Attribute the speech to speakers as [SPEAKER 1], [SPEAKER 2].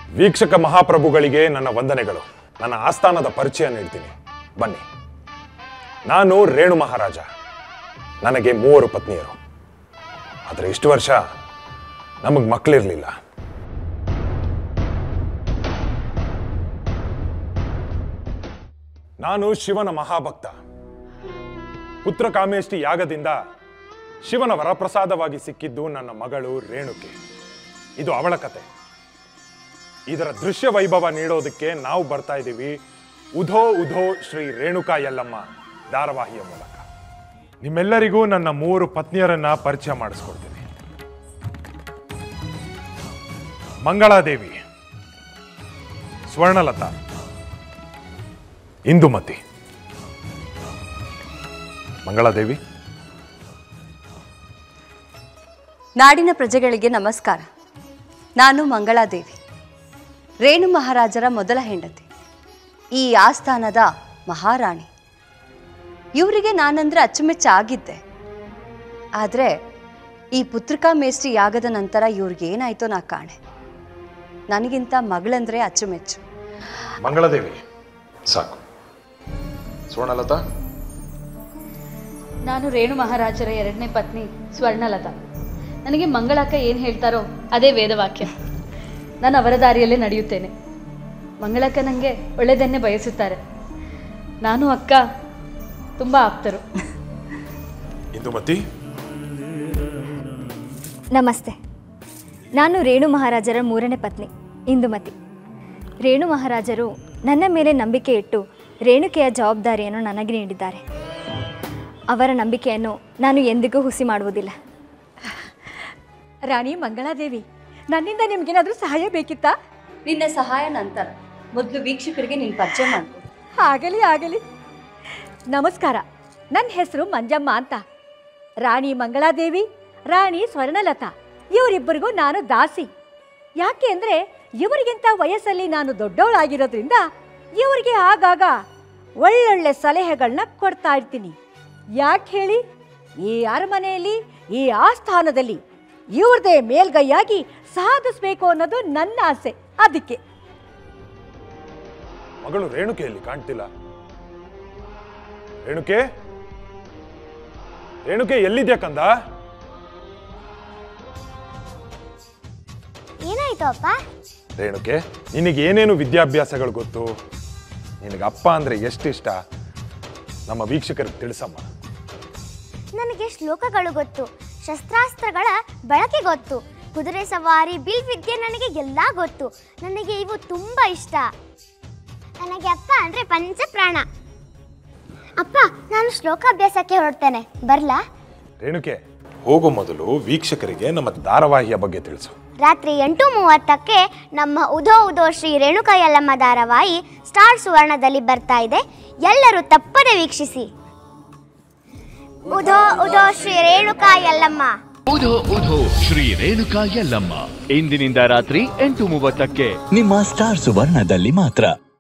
[SPEAKER 1] ವೀಕ್ಷಕ ಮಹಾಪ್ರಭುಗಳಿಗೆ ನನ್ನ ವಂದನೆಗಳು ನನ್ನ ಆಸ್ಥಾನದ ಪರಿಚಯ ನೀಡ್ತೀನಿ ಬನ್ನಿ ನಾನು ರೇಣು ಮಹಾರಾಜ ನನಗೆ ಮೂವರು ಪತ್ನಿಯರು ಆದರೆ ಇಷ್ಟು ವರ್ಷ ನಮಗೆ ಮಕ್ಕಳಿರಲಿಲ್ಲ ನಾನು ಶಿವನ ಮಹಾಭಕ್ತ ಪುತ್ರ ಕಾಮೇಷ್ಟಿ ಯಾಗದಿಂದ ಶಿವನ ವರಪ್ರಸಾದವಾಗಿ ಸಿಕ್ಕಿದ್ದು ನನ್ನ ಮಗಳು ರೇಣುಕೆ ಇದು ಅವಳ ಕತೆ ಇದರ ದೃಶ್ಯ ವೈಭವ ನೀಡೋದಕ್ಕೆ ನಾವು ಬರ್ತಾ ಇದ್ದೀವಿ ಉಧೋ ಉಧೋ ಶ್ರೀ ರೇಣುಕಾ ಯಲ್ಲಮ್ಮ ಧಾರಾವಾಹಿಯ ಮೂಲಕ ನಿಮ್ಮೆಲ್ಲರಿಗೂ ನನ್ನ ಮೂರು ಪತ್ನಿಯರನ್ನ ಪರಿಚಯ ಮಾಡಿಸ್ಕೊಡ್ತೀನಿ ಮಂಗಳಾದೇವಿ ಸ್ವರ್ಣಲತಾ ಇಂದುಮತಿ ಮಂಗಳಾದೇವಿ
[SPEAKER 2] ನಾಡಿನ ಪ್ರಜೆಗಳಿಗೆ ನಮಸ್ಕಾರ ನಾನು ಮಂಗಳಾದೇವಿ ರೇಣು ಮಹಾರಾಜರ ಮೊದಲ ಹೆಂಡತಿ ಈ ಆಸ್ಥಾನದ ಮಹಾರಾಣಿ ಇವರಿಗೆ ನಾನಂದ್ರೆ ಅಚ್ಚುಮೆಚ್ಚ ಆಗಿದ್ದೆ ಆದರೆ ಈ ಪುತ್ರಿಕಾ ಮೇಷ್ಟ್ರಿ ಯಾಗದ ನಂತರ ಇವ್ರಿಗೆ ಏನಾಯ್ತೋ ನಾ ಕಾಣೆ ನನಗಿಂತ ಮಗಳಂದ್ರೆ ಅಚ್ಚುಮೆಚ್ಚು
[SPEAKER 1] ಮಂಗಳಾದೇವಿ ಸಾಕು ಸ್ವರ್ಣಲತಾ
[SPEAKER 3] ನಾನು ರೇಣು ಮಹಾರಾಜರ ಎರಡನೇ ಪತ್ನಿ ಸ್ವರ್ಣಲತಾ ನನಗೆ ಮಂಗಳಕ್ಕ ಏನು ಹೇಳ್ತಾರೋ ಅದೇ ವೇದವಾಕ್ಯ ನಾನು ಅವರ ದಾರಿಯಲ್ಲೇ ನಡೆಯುತ್ತೇನೆ ಮಂಗಳಕ್ಕ ನನಗೆ ಒಳ್ಳೆಯದನ್ನೇ ಬಯಸುತ್ತಾರೆ ನಾನು ಅಕ್ಕ ತುಂಬ ಆಪ್ತರು
[SPEAKER 1] ಇಂದುಮತಿ
[SPEAKER 4] ನಮಸ್ತೆ ನಾನು ರೇಣು ಮಹಾರಾಜರ ಮೂರನೇ ಪತ್ನಿ ಇಂದುಮತಿ ರೇಣು ಮಹಾರಾಜರು ನನ್ನ ಮೇಲೆ ನಂಬಿಕೆ ಇಟ್ಟು ರೇಣುಕೆಯ ಜವಾಬ್ದಾರಿಯನ್ನು ನನಗೆ ನೀಡಿದ್ದಾರೆ ಅವರ ನಂಬಿಕೆಯನ್ನು ನಾನು ಎಂದಿಗೂ ಹುಸಿ ಮಾಡುವುದಿಲ್ಲ
[SPEAKER 5] ರಾಣಿ ಮಂಗಳಾದೇವಿ ನನ್ನಿಂದ ನಿಮ್ಗೇನಾದ್ರೂ ಸಹಾಯ ಬೇಕಿತ್ತಾ
[SPEAKER 2] ನಿನ್ನ ಸಹಾಯ ನಂತರ ಮೊದಲು ವೀಕ್ಷಕರಿಗೆ ನೀನು ಪರಿಚಯ ಮಾಡ್ಕೊ
[SPEAKER 5] ಆಗಲಿ ಆಗಲಿ ನಮಸ್ಕಾರ ನನ್ನ ಹೆಸರು ಮಂಜಮ್ಮ ಅಂತ ರಾಣಿ ಮಂಗಳಾದೇವಿ ರಾಣಿ ಸ್ವರ್ಣಲತಾ ಇವರಿಬ್ಬರಿಗೂ ನಾನು ದಾಸಿ ಯಾಕೆ ಅಂದರೆ ಇವರಿಗಿಂತ ವಯಸ್ಸಲ್ಲಿ ನಾನು ದೊಡ್ಡವಳಾಗಿರೋದ್ರಿಂದ ಇವರಿಗೆ ಆಗಾಗ ಒಳ್ಳೊಳ್ಳೆ ಸಲಹೆಗಳನ್ನ ಕೊಡ್ತಾ ಇರ್ತೀನಿ ಯಾಕೆ ಹೇಳಿ ಈ ಅರಮನೆಯಲ್ಲಿ ಈ ಆಸ್ಥಾನದಲ್ಲಿ ಇವ್ರದೇ ಮೇಲ್ಗೈಯಾಗಿ ಸಾಧಿಸ್ಬೇಕು ಅನ್ನೋದು ನನ್ನ ಆಸೆ ಅದಕ್ಕೆ
[SPEAKER 1] ಮಗಳು ರೇಣುಕೆಯಲ್ಲಿ ಕಾಣ್ತಿಲ್ಲ ರೇಣುಕೆ ರೇಣುಕೆ ಎಲ್ಲಿದ್ಯಾ ಕಂದ
[SPEAKER 6] ಏನಾಯ್ತು ಅಪ್ಪ
[SPEAKER 1] ರೇಣುಕೆ ನಿನಗೆ ಏನೇನು ವಿದ್ಯಾಭ್ಯಾಸಗಳು ಗೊತ್ತು ನಿನಗೆ ಅಪ್ಪ ಅಂದ್ರೆ ಎಷ್ಟಿಷ್ಟ ನಮ್ಮ ವೀಕ್ಷಕರಿಗೆ ತಿಳಿಸಮ್ಮ
[SPEAKER 6] ನನಗೆ ಶ್ಲೋಕಗಳು ಗೊತ್ತು ಶಸ್ತ್ರಾಸ್ತ್ರಗಳ ಬಳಕೆ ಗೊತ್ತು ಕುದುರೆ ಸವಾರಿ ಬಿಲ್ ವಿದ್ಯೆ ನನಗೆ ಎಲ್ಲ ಗೊತ್ತು ನನಗೆ ಇವು ತುಂಬ ಇಷ್ಟ ನನಗೆ ಅಪ್ಪ ಅಂದರೆ ಪಂಚಪ್ರಾಣ ಅಪ್ಪ ನಾನು ಶ್ಲೋಕಾಭ್ಯಾಸಕ್ಕೆ ಹೊರಡ್ತೇನೆ ಬರ್ಲಾ
[SPEAKER 1] ರೇಣುಕೆ ಹೋಗೋ ಮೊದಲು ವೀಕ್ಷಕರಿಗೆ ನಮ್ಮ ಧಾರಾವಾಹಿಯ ಬಗ್ಗೆ ತಿಳಿಸು
[SPEAKER 6] ರಾತ್ರಿ ಎಂಟು ಮೂವತ್ತಕ್ಕೆ ನಮ್ಮ ಉದೋ ಉದೋ ಶ್ರೀ ರೇಣುಕಾ ಯಲ್ಲಮ್ಮ ಧಾರಾವಾಹಿ ಸ್ಟಾರ್ ಸುವರ್ಣದಲ್ಲಿ ಬರ್ತಾ ಇದೆ ಎಲ್ಲರೂ ತಪ್ಪದೆ ವೀಕ್ಷಿಸಿ ಉದೋ ಉದೋ ಶ್ರೀ ರೇಣುಕಾ ಯಲ್ಲಮ್ಮ
[SPEAKER 7] ಉಧೋ ಉಧೋ ಶ್ರೀ ರೇಣುಕಾ ಯಲ್ಲಮ್ಮ
[SPEAKER 8] ಇಂದಿನಿಂದ ರಾತ್ರಿ ಎಂಟು ಮೂವತ್ತಕ್ಕೆ
[SPEAKER 9] ನಿಮ್ಮ ಸ್ಟಾರ್ ಸುವರ್ಣದಲ್ಲಿ ಮಾತ್ರ